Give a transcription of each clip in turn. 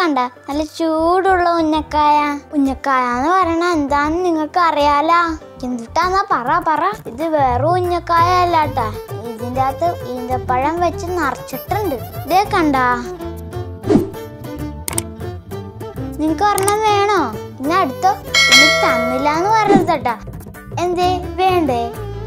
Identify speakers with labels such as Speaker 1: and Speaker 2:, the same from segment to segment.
Speaker 1: കണ്ട നല്ല ചൂടുള്ള ഉന്നക്കായ ഉന്നക്കായ എന്ന് പറയണ എന്താന്ന് നിങ്ങൾക്ക് അറിയാലാ എന്തിട്ടാന്നാ പറ പറ ഇത് വേറെ ഉന്നക്കായ അല്ലാട്ടാ ഇതിന്റെ അകത്ത് ഈന്തപ്പഴം വെച്ച് നിറച്ചിട്ടുണ്ട് ഇതേ കണ്ടാ നിങ്ങക്ക് ഒരെണ്ണം വേണോ ഇന്ന് അടുത്തോ ഇനി തന്നില്ല എന്ന് പറയരുത് കേട്ടാ എന്തേ വേണ്ടേ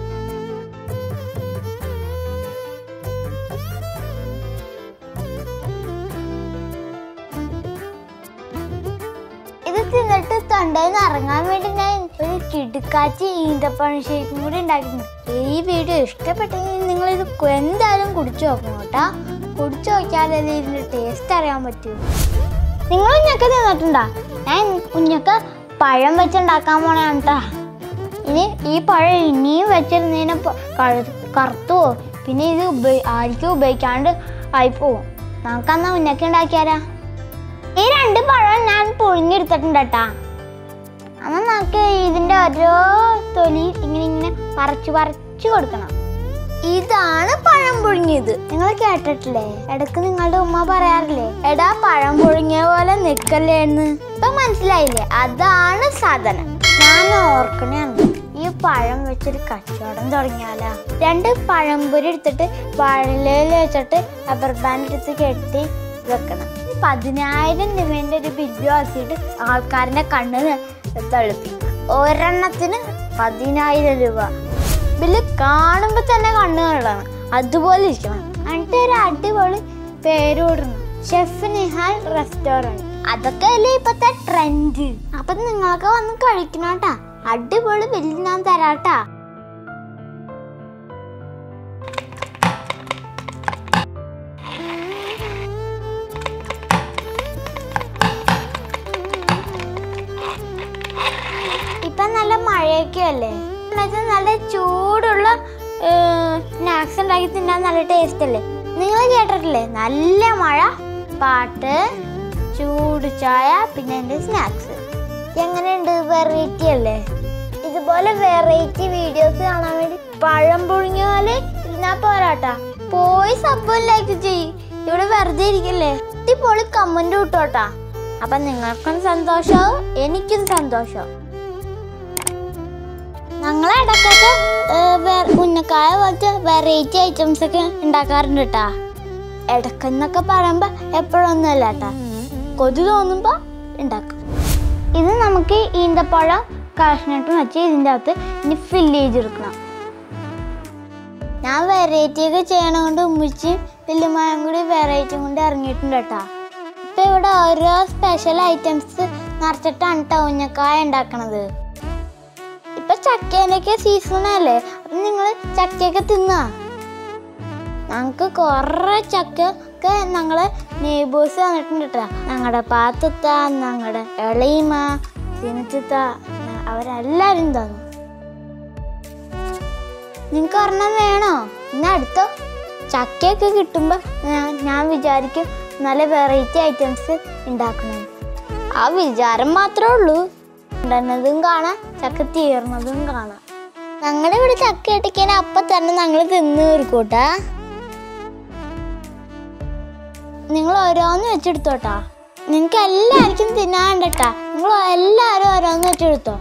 Speaker 1: ഇത് തിന്നിട്ട് തൊണ്ടയിൽ ഇറങ്ങാൻ വേണ്ടി ഞാൻ ഒരു കിടുക്കാച്ചി ഈന്തപ്പഴം ഷേക്കും കൂടി ഉണ്ടാക്കിയിട്ടുണ്ട് ഈ വീഡിയോ ഇഷ്ടപ്പെട്ടെങ്കിൽ നിങ്ങൾ ഇത് എന്തായാലും കുടിച്ചു നോക്കണം കേട്ടാ കുടിച്ചു നോക്കിയാലല്ലേ ഇതിന്റെ ടേസ്റ്റ് അറിയാൻ പറ്റൂ നിങ്ങൾ ഉഞ്ഞക്ക തിന്നിട്ടുണ്ടാ ഞാൻ ഉഞ്ഞക്ക പഴം വെച്ചുണ്ടാക്കാൻ പോണാണ് കേട്ടാ ഇനി ഈ പഴം ഇനിയും വെച്ചിരുന്നതിന് പ- കഴു- കറുത്തു പോകും പിന്നെ ഇത് ഉപ- ആർക്കും ഉപയോഗിക്കാണ്ട് ആയിപ്പോവും നമുക്കെന്നാ ഉന്നക്ക ഉണ്ടാക്കിയാലാ ഈ രണ്ട് പഴം ഞാൻ പുഴുങ്ങിയെടുത്തിട്ടുണ്ട് കേട്ടാ അന്ന് നമുക്ക് ഇതിന്റെ ഓരോ തൊലി ഇങ്ങനെ ഇങ്ങനെ പറിച്ചു പറിച്ചു കൊടുക്കണം ഇതാണ് പഴം പുഴുങ്ങിയത് നിങ്ങൾ കേട്ടിട്ടില്ലേ ഇടക്ക് നിങ്ങളുടെ ഉമ്മ പറയാറില്ലേ എടാ പഴം പുഴുങ്ങിയ പോലെ നിക്കല്ലേ എന്ന് ഇപ്പൊ മനസ്സിലായില്ലേ അതാണ് സാധനം ഞാൻ ഓർക്കണയാണ് ഈ പഴം വെച്ചൊരു കച്ചവടം തുടങ്ങിയാലാ രണ്ട് പഴംപൊരി എടുത്തിട്ട് വാഴയിലയിൽ വെച്ചിട്ട് റബ്ബർ ബാൻഡ് എടുത്ത് കെട്ടി വെക്കണം പതിനായിരം രൂപേന്റെ ഒരു ബില്ല് ആക്കിയിട്ട് ആൾക്കാരുടെ കണ്ണ് തളുപ്പിക്കും ഒരെണ്ണത്തിന് പതിനായിരം രൂപ ബില്ല് കാണുമ്പോ തന്നെ കണ്ണ് കാണണം അതുപോലെ ഇരിക്കണം എന്നിട്ട് ഒരു അടിപൊളി പേര് കൊടുക്കണം ഷെഫ് നിഹാൽ റെസ്റ്റോറൻറ്റ് അതൊക്കെ അല്ലേ ഇപ്പത്തെ ട്രെൻഡ് അപ്പൊ നിങ്ങളൊക്കെ വന്ന് കഴിക്കണോട്ടാ അടിപൊളി ബില്ല് ഞാൻ തരാട്ടാ ഇപ്പൊ നല്ല മഴയൊക്കെ അല്ലേ എന്നുവെച്ചാൽ നല്ല ചൂടുള്ള സ്നാക്സ് ഉണ്ടാക്കി തിന്നാൻ നല്ല ടേസ്റ്റ് അല്ലേ നിങ്ങൾ കേട്ടിട്ടില്ലേ നല്ല മഴ പാട്ട് ചൂട് ചായ പിന്നെ എൻ്റെ സ്നാക്സ് എങ്ങനെയുണ്ട് വെറൈറ്റി അല്ലേ ഇതുപോലെ വെറൈറ്റി വീഡിയോസ് കാണാൻ വേണ്ടി പഴം പുഴുങ്ങിയ പോലെ ഇരുന്നാ പോരാട്ടാ പോയി സബ് ലൈക്ക് ചെയ്യ് ഇവിടെ വെറുതെ ഇരിക്കല്ലേ അടിപൊളി കമന്റ് കിട്ടോട്ടാ അപ്പൊ നിങ്ങൾക്കും സന്തോഷവും എനിക്കും സന്തോഷം ഞങ്ങളെ ഇടക്കൊക്കെ ഉന്നക്കായ പോലത്തെ വെറൈറ്റി ഐറ്റംസ് ഒക്കെ ഉണ്ടാക്കാറുണ്ട് കേട്ടാ ഇടക്കെന്നൊക്കെ പറയുമ്പോ എപ്പോഴൊന്നും അല്ല കേട്ടാ കൊതു തോന്നുമ്പോ ഉണ്ടാക്കും ഇത് നമുക്ക് ഈന്തപ്പഴം കാഷ്നട്ടും വെച്ച് ഇതിൻ്റെ അകത്ത് ഇനി ഫില്ല് ചെയ്തെടുക്കണം ഞാൻ വെറൈറ്റി ഒക്കെ ചെയ്യണ കൊണ്ട് ഉമ്മിച്ചും വല്യമ്മയും കൂടി വെറൈറ്റി കൊണ്ട് ഇറങ്ങിയിട്ടുണ്ട് കേട്ടാ ഇപ്പൊ ഇവിടെ ഓരോ സ്പെഷ്യൽ ഐറ്റംസ് നിറച്ചിട്ടാണ് കേട്ടോ ഉന്നക്കായ ഉണ്ടാക്കണത് ഇപ്പൊ ചക്കേനൊക്കെ സീസൺ അല്ലേ അപ്പൊ നിങ്ങൾ ചക്കയൊക്കെ തിന്നാ ഞങ്ങക്ക് കൊറേ ചക്ക ഒക്കെ ഞങ്ങളെ നെയ്ബേഴ്സ് തന്നിട്ടുണ്ട് കേട്ടോ ഞങ്ങളുടെ പാത്തത്ത ഞങ്ങളുടെ എളീമ സിനിച്ചിത്ത അവരെല്ലാരും തന്നു നിങ്ങക്ക് ഒരെണ്ണം വേണോ ഇന്ന് അടുത്തോ ചക്കയൊക്കെ കിട്ടുമ്പോ ഞാൻ- ഞാൻ വിചാരിക്കും നല്ല വെറൈറ്റി ഐറ്റംസ് ഉണ്ടാക്കണം ആ വിചാരം മാത്രമേ ഉള്ളൂ ഉണ്ടെന്നതും കാണാം ചക്ക തീർന്നതും കാണാം ഞങ്ങളുടെ ഇവിടെ ചക്ക ഇട്ടിക്കാൻ അപ്പൊ തന്നെ ഞങ്ങൾ തിന്ന് തീർക്കൂട്ടാ നിങ്ങൾ ഓരോന്ന് വെച്ചെടുത്തോട്ടാ നിങ്ങൾക്ക് എല്ലാവർക്കും തിന്നാണ്ടട്ടാ നിങ്ങൾ എല്ലാവരും ഓരോന്ന് വെച്ചെടുത്തോ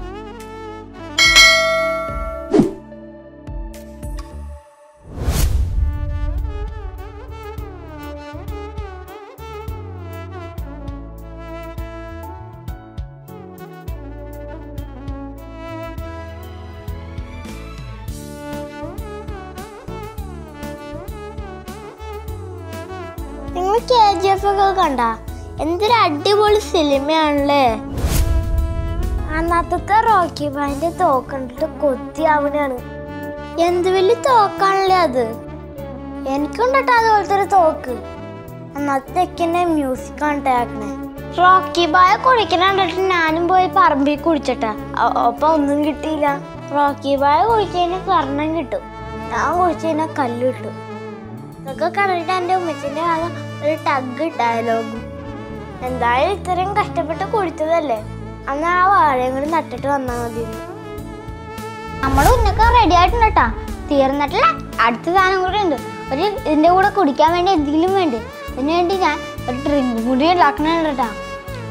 Speaker 1: നിങ്ങൾ കെ ജി എഫ് ഒക്കെ കണ്ട എന്തൊരു അടിപൊളി സിനിമയാണല്ലേ അന്നത്തെ റോക്കി ബാൻഡ് തോക്ക് കണ്ടിട്ട് കൊത്തിയാവനാണ് എന്ത് വലിയ തോക്കാണല്ലേ അത് എനിക്കുണ്ടട്ടോ അതുപോലത്തെ ഒരു തോക്ക് അന്നത്തേക്കെന്നെ മ്യൂസിക് ആണ് കേൾക്കണേ റോക്കി ബായ കുടിക്കണ കണ്ടിട്ട് ഞാനും പോയി പറമ്പിൽ കുടിച്ചിട്ടാ അ- അപ്പൊ ഒന്നും കിട്ടിയില്ല റോക്കി ബായ കുടിച്ചതിന് സ്വർണം കിട്ടും ഞാൻ കുടിച്ചതിന് കല്ല് കിട്ടും ഇതൊക്കെ കണ്ടിട്ട് എൻ്റെ ഉമ്മച്ചിൻ്റെ ആകെ ഒരു ടഗ് ഡയലോഗും എന്തായാലും ഇത്രയും കഷ്ടപ്പെട്ട് കുടിച്ചതല്ലേ അന്ന് ആ വാഴയും കൂടി നട്ടിട്ട് വന്നാൽ മതി നമ്മുടെ ഉന്നൊക്കെ റെഡി ആയിട്ടുണ്ട് കേട്ടാ തീർന്നിട്ടില്ല അടുത്ത സാധനം കൂടെ ഉണ്ട് ഒരു ഇതിൻ്റെ കൂടെ കുടിക്കാൻ വേണ്ടി എന്തെങ്കിലും വേണ്ടി അതിന് വേണ്ടി ഞാൻ ഒരു ഡ്രിങ്ക് കൂടി ഉണ്ടാക്കണുണ്ട് കേട്ടാ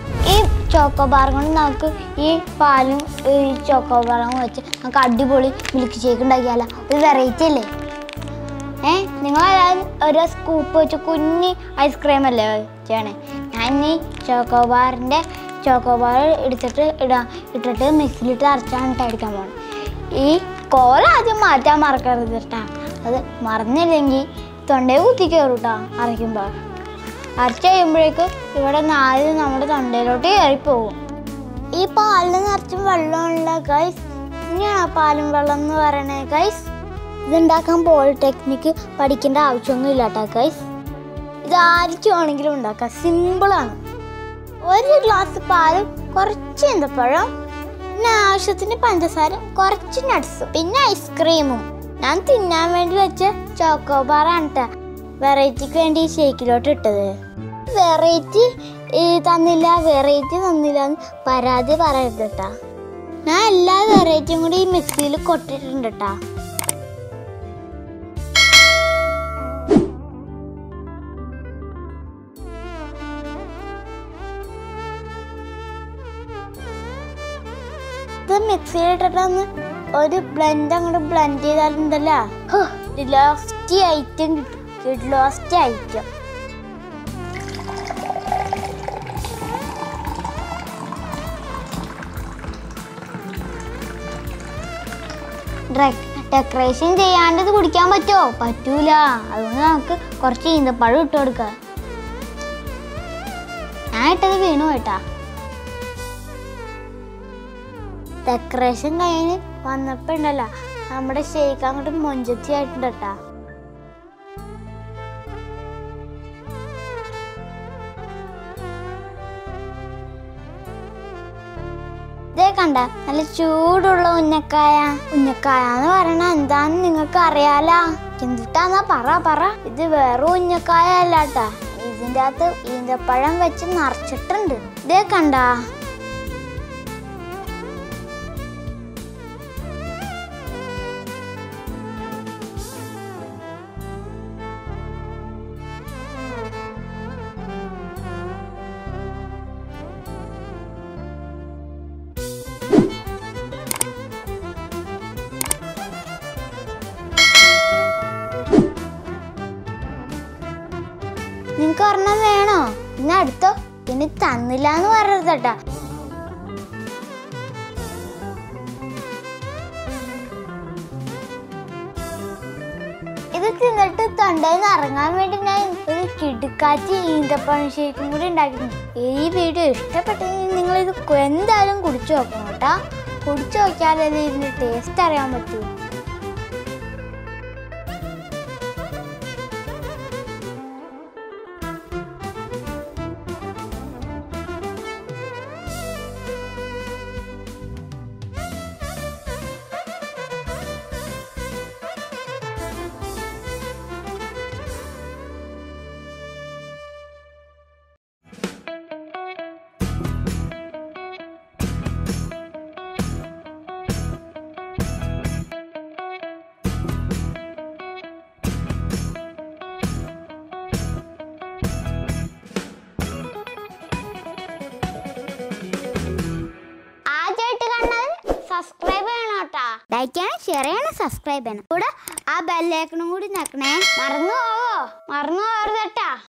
Speaker 1: ഈ ചോക്കോബാർ കൊണ്ട് നമുക്ക് ഈ പാലും ഈ ചോക്കോബാറും വെച്ച് നമുക്ക് അടിപൊളി മിൽക്ക് ഷേക്ക് ഉണ്ടാക്കിയാലോ ഒരു വെറൈറ്റി അല്ലേ ഏ നിങ്ങളെല്ലാവരും ഒരു സ്കൂപ്പ് വെച്ച് കുഞ്ഞി ഐസ്ക്രീം അല്ലേ ചെയ്യണേ ഞാൻ ഈ ചോക്കോബാറിൻ്റെ ചോക്കോബാർ എടുത്തിട്ട് ഇടാം ഇട്ടിട്ട് മിക്സിയിലിട്ട് അരച്ചാണ് കേട്ടോ അടിക്കാൻ പോകുന്നത് ഈ കോല ആദ്യം മാറ്റാൻ മറക്കരുത് കേട്ടാ അത് മറന്നില്ലെങ്കിൽ തൊണ്ടയിൽ കുത്തി കയറും കേട്ടോ അരയ്ക്കുമ്പോൾ അരച്ച് കഴിയുമ്പോഴേക്ക് ഇവിടെ നാല് നമ്മുടെ തൊണ്ടയിലോട്ട് കയറിപ്പോകും ഈ പാലിൽ നിറച്ചും വെള്ളമുള്ള ഗൈസ് ഇങ്ങനെയാണോ പാലും വെള്ളം എന്ന് പറയണേ ഗൈസ് ഇതുണ്ടാക്കാൻ പോളിടെക്നിക്ക് പഠിക്കേണ്ട ആവശ്യമൊന്നും ഇല്ല കേട്ടോ ഗൈസ് ഇത് ആർക്കും ആണെങ്കിലും ഉണ്ടാക്കാം സിമ്പിളാണ് ഒരു ഗ്ലാസ് പാലും കുറച്ച് ഈന്തപ്പഴം പിന്നെ ആവശ്യത്തിന് പഞ്ചസാര കുറച്ച് നട്ട്സും പിന്നെ ഐസ്ക്രീമും ഞാൻ തിന്നാൻ വേണ്ടി വെച്ച ചോക്കോബാറാണ് കേട്ടോ വെറൈറ്റിക്ക് വേണ്ടി ഈ ഷേക്കിലോട്ട് ഇട്ടത് വെറൈറ്റി തന്നില്ല വെറൈറ്റി തന്നില്ല എന്ന് പരാതി പറയരുത് കേട്ടാ ഞാൻ എല്ലാ വെറൈറ്റിയും കൂടി ഈ മിക്സിയിൽ കൊട്ടിട്ടുണ്ട് കേട്ടാ ഇത് മിക്സിയിലിട്ടിട്ടൊന്ന് ഒരു ബ്ലെൻഡ് അങ്ങോട്ട് ബ്ലെൻഡ് ചെയ്താലുണ്ടല്ലോ ലാസ്റ്റ് ഐറ്റം കിട്ടും ലാസ്റ്റ് ഐറ്റം ഡെക്കറേഷൻ ചെയ്യാണ്ട് ഇത് കുടിക്കാൻ പറ്റുമോ പറ്റൂല അതുകൊണ്ട് നമുക്ക് കുറച്ച് ഈന്തപ്പഴം ഇട്ട് കൊടുക്കാം ഞാൻ ഇട്ടത് വീണു കേട്ടാ ഡെക്കറേഷൻ കഴിഞ്ഞ് വന്നപ്പോ ഉണ്ടല്ലോ നമ്മുടെ ഷേക്ക് അങ്ങോട്ട് മൊഞ്ചത്തി ആയിട്ടുണ്ട് കേട്ടാ ഇതേ കണ്ട നല്ല ചൂടുള്ള ഉന്നക്കായ ഉന്നക്കായ എന്ന് പറയണ എന്താന്ന് നിങ്ങൾക്ക് അറിയാലാ എന്തിട്ടാന്നാ പറ പറ ഇത് വേറെ ഉന്നക്കായ അല്ലാട്ടാ ഇതിൻ്റെ അകത്ത് ഈന്തപ്പഴം വെച്ച് നിറച്ചിട്ടുണ്ട് ഇതേ കണ്ടാ നിനക്ക് ഒരെണ്ണം വേണോ ഇന്ന് അടുത്തോ ഇനി തന്നില്ല എന്ന് പറയരുത് കേട്ടാ ഇത് തിന്നിട്ട് തൊണ്ടയിൽ നിന്ന് ഇറങ്ങാൻ വേണ്ടി ഞാൻ ഒരു കിടുക്കാച്ചി ഈന്തപ്പഴം ഷേക്കും കൂടി ഉണ്ടാക്കിയിട്ടുണ്ട് ഈ വീഡിയോ ഇഷ്ടപ്പെട്ടെങ്കിൽ നിങ്ങൾ ഇത് എന്തായാലും കുടിച്ചു നോക്കണം കേട്ടാ കുടിച്ചു നോക്കിയാലല്ലേ ഇതിന്റെ ടേസ്റ്റ് അറിയാൻ പറ്റൂ ആദ്യമായിട്ട് കാണുന്നത് സബ്സ്ക്രൈബ് ചെയ്യണം കേട്ടാ ലൈക്ക് ചെയ്യണം ഷെയർ ചെയ്യണം സബ്സ്ക്രൈബ് ചെയ്യണം കൂടെ ആ ബെല്ലേക്കണും കൂടി നക്കണേ മറന്നു പോവോ മറന്നു പോകരുത് കേട്ടാ